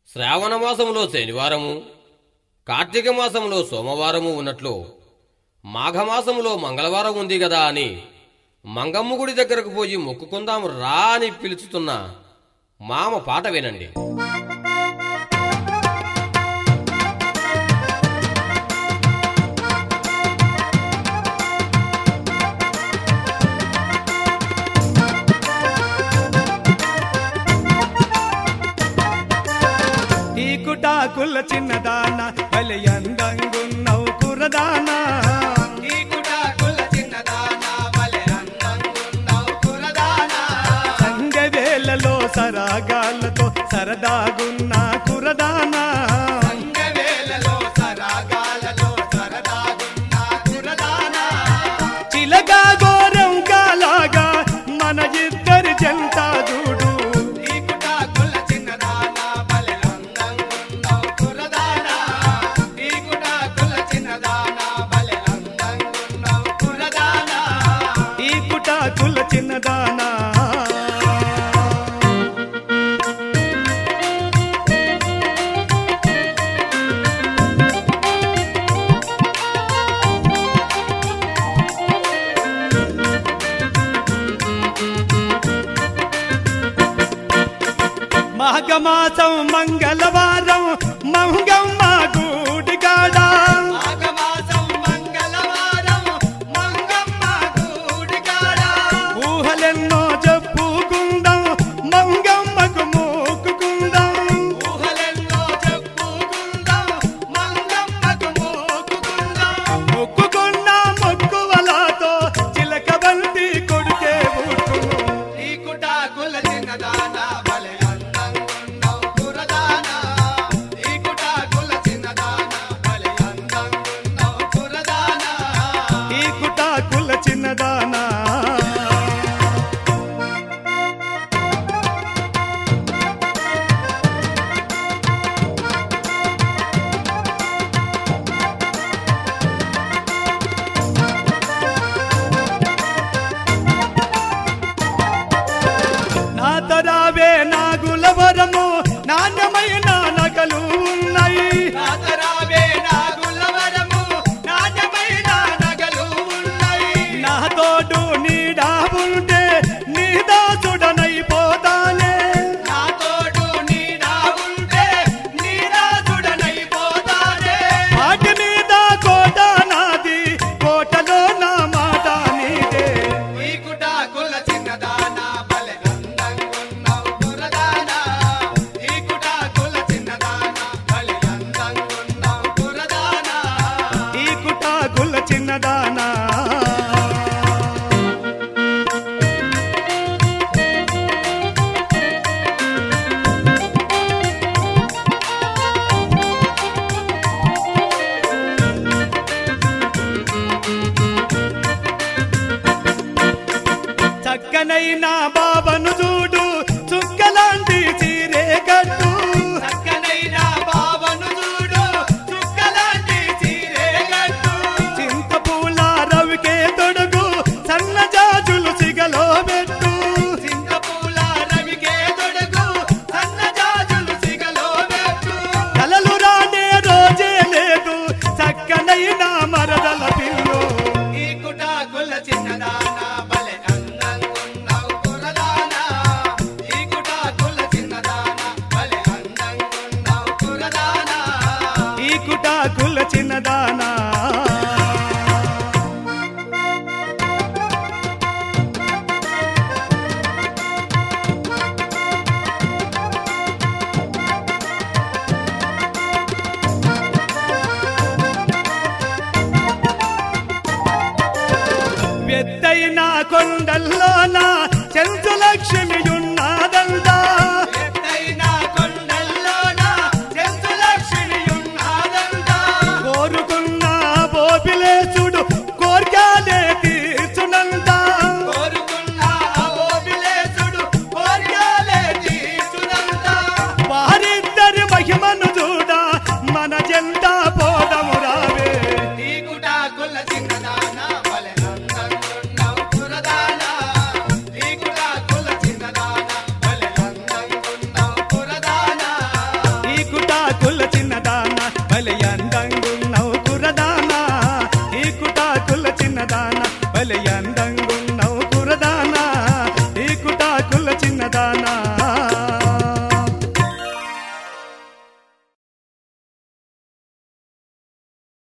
శ్రావణ మాసంలో శనివారము కార్తీక మాసంలో సోమవారము ఉన్నట్లు మాఘమాసంలో మంగళవారం ఉంది కదా అని మంగమ్మ గుడి దగ్గరకు పోయి మొక్కుకుందాం రా అని పిలుచుతున్న మామ పాట వినండి ఈ కుటాకుల చిన్నదాన బలి అందంగున్నవు కురదాన ఈ కుటాకుల చిన్నదాన భలే అందంగున్నావు కురదాన. సంగ వేళలో సరాగాలతో సరదాగున్న కురదాన సంగవేళలో సరాగాలలో సరదాగున్న కురదాన. చిలగా గోరం కాలాగా మన ఇద్దరి జంట చూడు ఈ కుటాకుల చిన్నదాన భలే అందంగున్నావు కురదాన. ఈ కుటాకుల చిన్నదాన భలే అందంగున్నావు కురదాన. ఈ కుటాకుల చిన్నదానా మాఘమాసం మంగళవారం మంగమ్మ గూడిగాడ మాఘమాసం